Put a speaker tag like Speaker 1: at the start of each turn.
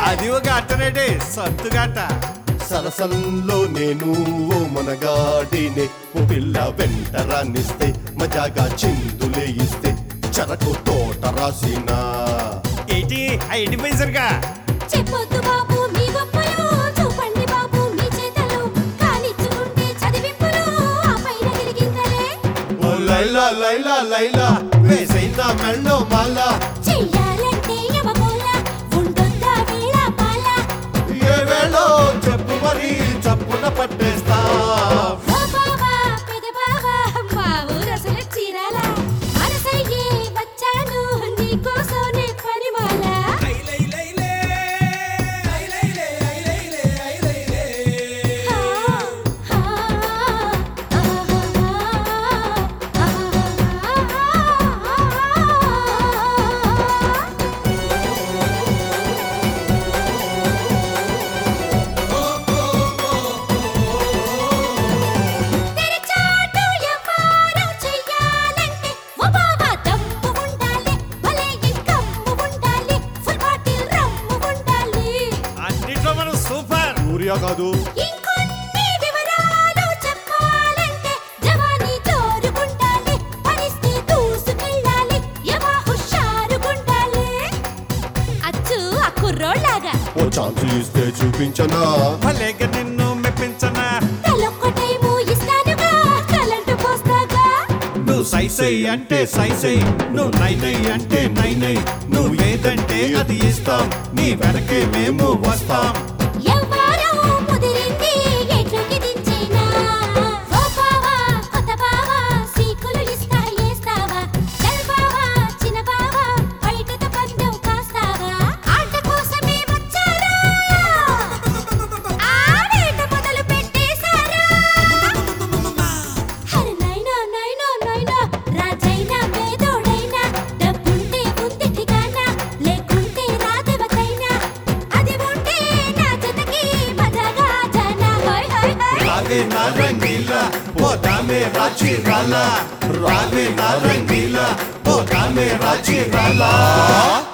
Speaker 1: అది ఒక అట్టనేటే సత్తుగాట
Speaker 2: సరసంలో నేను ఓ మునగాడినే ఓ పిల్ల వెంట రానిస్తే మజాగా చిందులే ఇస్తే చెరకు తోట రాసినా
Speaker 1: ఏంటి ఐడెంటిఫైజర్గా
Speaker 3: చెప్పొద్దు బాబు మీ గొప్పలు చూపండి బాబు మీ చేతలు కానిచ్చుకుంటే చదివింపులు ఆ పైన గిలిగింతలే
Speaker 2: ఓ లైలా లైలా లైలా వేసైనా మెళ్ళో మాలా
Speaker 3: చెయ్యాలంటే యమగోళ ఉండొద్దా వేళ పాల
Speaker 2: ఏ వేళో చెప్పు మరి చప్పున పట్టేస్తా
Speaker 3: ఓ బావా పెద బావా మా ఊరసలు చీరాల మనసయ్యే వచ్చాను నీకోసమే పరిమాల తెరచాటు వ్యాపారం చెయ్యాలంటే ఓ బావా దమ్ము ఉండాలి భలే ఇంకమ్ము ఉండాలి ఫుల్ బాటిల్ రమ్ము ఉండాలి
Speaker 1: అన్నిట్లో మనం సూపర్
Speaker 2: సూర్య కాదు
Speaker 3: ఇంకొన్ని వివరాలు చెప్పాలంటే జవానీ జోరుగుండాలి పరిస్థితి దూసుకెళ్ళాలి యమా హుషారుగుండాలి అచ్చు ఆ కుర్రోళ్ళగా
Speaker 2: ఓ ఛాన్స్ ఇస్తే చూపించనా
Speaker 1: భలేగా నిన్ను మెప్పించనా
Speaker 3: తలొక్కటేమో ఇస్తానుగా కలంటు పోస్తాగా
Speaker 1: నువ్వు సై సై అంటే సై సై నువ్వు నై నై అంటే నై నై నువ్వు ఏదంటే అది ఇస్తాం నీ వెనకే మేము వస్తాం
Speaker 3: ఎవ్వారం ముదిరింది ఎట్లోకి దించేనా ఓ బావా కొత్త బావా సీకులు ఇస్తా ఏస్తావా చల్ బావా చిన్న బావా బయటతో పందెం కాస్తావా ఆట కోసమే వచ్చారా ఆడేట మొదలు పెట్టేశారా హరి నైనా నైనా నైనా రాజైనా పేదోడైనా డబ్బుంటే ఉంది ఠికానా లేకుంటే రాదేవతైనా అది ఉంటే నా జతకి మజాగా జానా హోయ్ హోయ్ హోయ్
Speaker 1: రావే నా రంగీలా పోతామే రాచి రాలా రావే నా రంగీలా పోతామే రాచి రాలా